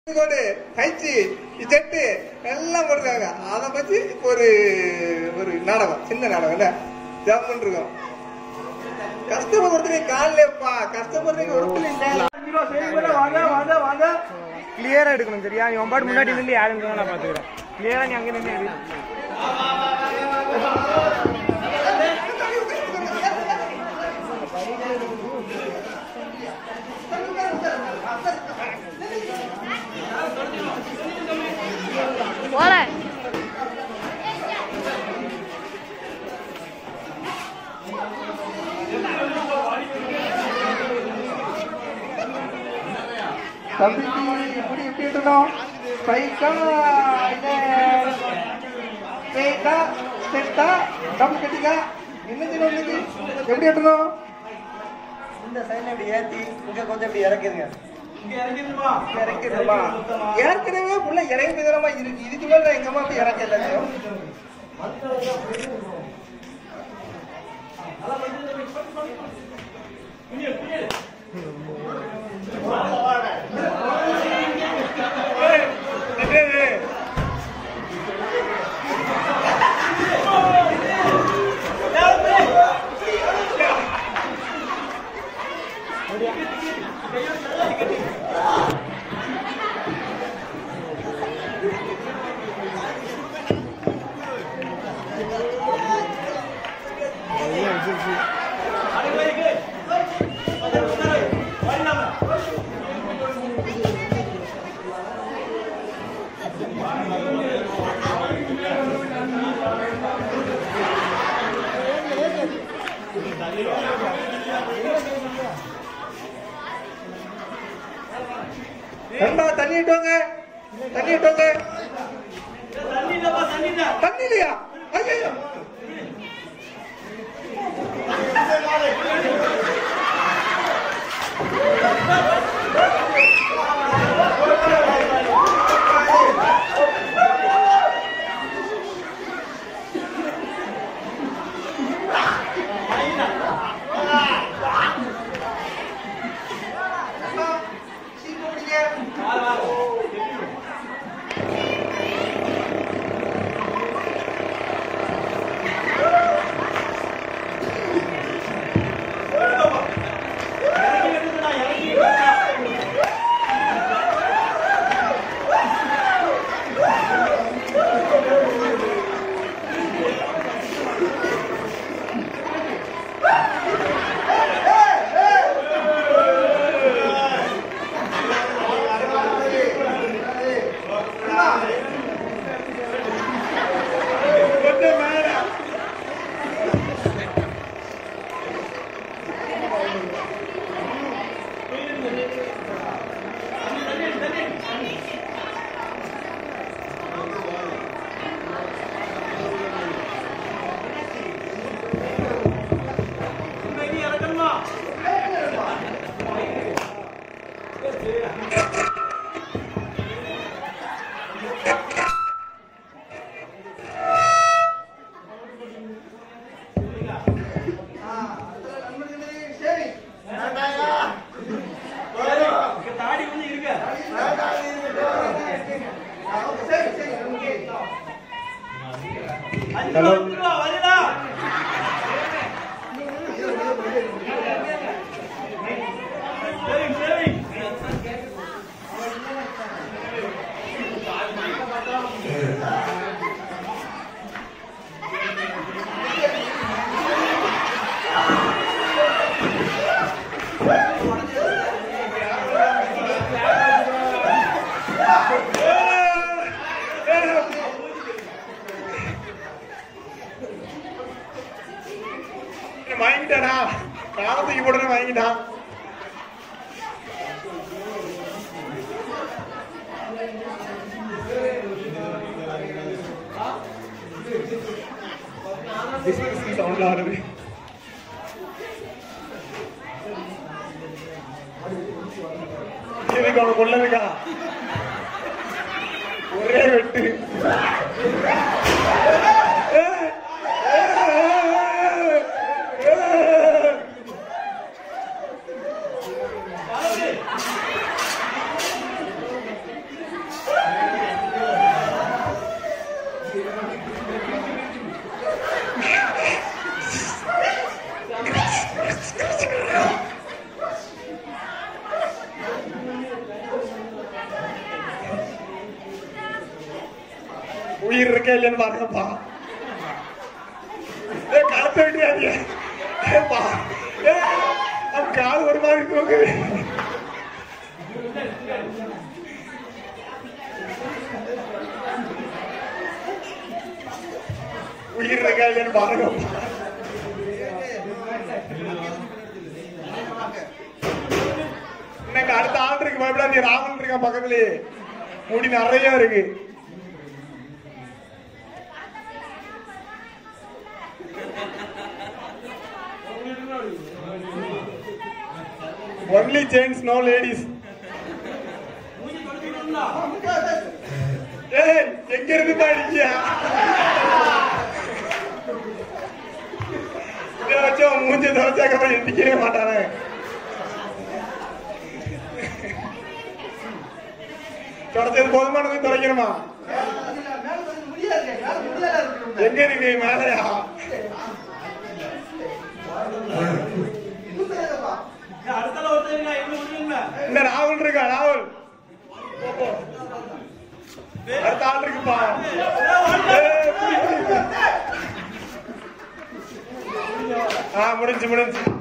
கோடு கைச்சி jet எல்லாம் போட்டிருக்காங்க அதை பத்தி ஒரு ஒரு நாடகம் சின்ன நாடகம் என்ன ஜம்முன்னு இருக்கும் கஷ்டப்படுறதுக்கு காலிலேப்பா கஷ்டப்படுறதுக்கு ஒருத்தர் இல்ல வாங்க வாங்க வாங்க கிளியரா எடுக்கணும் சரியா நீ ஒம்பாடு முன்னாடி நின்று யாரும் நான் பாத்துக்கிறேன் கிளியரா நீ அங்க நின்று எடு போறேன் தம்பிக்கு எப்படி எப்படி இருக்கணும் ஸ்ட்ரைக்கா இல்ல ஸ்ட்ரைட்டா செட்டா டம் கட்டிக்கா என்ன செய்யணும் இன்னைக்கு எப்படி எட்டணும் இந்த சைடுல இப்படி ஏத்தி இங்க கொஞ்சம் இப்படி இறக்கிடுங்க இறக்கிடுமா ஏற்கனவே புள்ள இறங்கி விதமா இருக்கு இதுக்கு மேல நான் எங்க அம்மா போய் இறக்க எல்லாத்தையும் நண்பா தண்ணி இட்டோங்க தண்ணி இட்டோங்க தண்ணி இல்லையா ஐயோ சரி தாடி வந்து இருக்க சரி சரி ஓகே அஞ்சு ரூபா அஞ்சு ரூபா வருடா சரி சரி வாங்கிட்டாடா காலத்துக்கு போட வாங்கிட்டான் சவுண்ட் ஆடுது எனக்கு அவனை கொள்ளதுக்கா ஒரே வெட்டு உயிர் இருக்கா இல்லைன்னு பாருங்கப்பா ஏய், கழுத்த வெட்டியாதிய ஏப்பா ஏ அவன் கால் ஒரு மாதிரி தூக்குது உயிர் இருக்கா இல்லைன்னு பாருங்கப்பா இன்னைக்கு அடுத்த ஆள் இருக்கு பயப்படாதீங்க ராமன் இருக்கான் பக்கத்துலயே முடி நிறைய இருக்கு ஒன்லி ஜென்ஸ் நோ லேடிஸ் ஏய் எங்க இருந்து பாடிக்கியா இதை வச்சு அவன் மூஞ்ச துவைச்சாக்க அப்புறம் எந்திக்கவே மாட்டானே தொடச்சது போதுமானது துடைக்கணுமா எங்க இருக்கு மேலையா இந்த ராகுல் இருக்கா ராகுல் போ, போ. அடுத்த ஆள் இருக்குப்பா ஏய், புடி, புடி. ஆ முடிஞ்சு முடிஞ்சு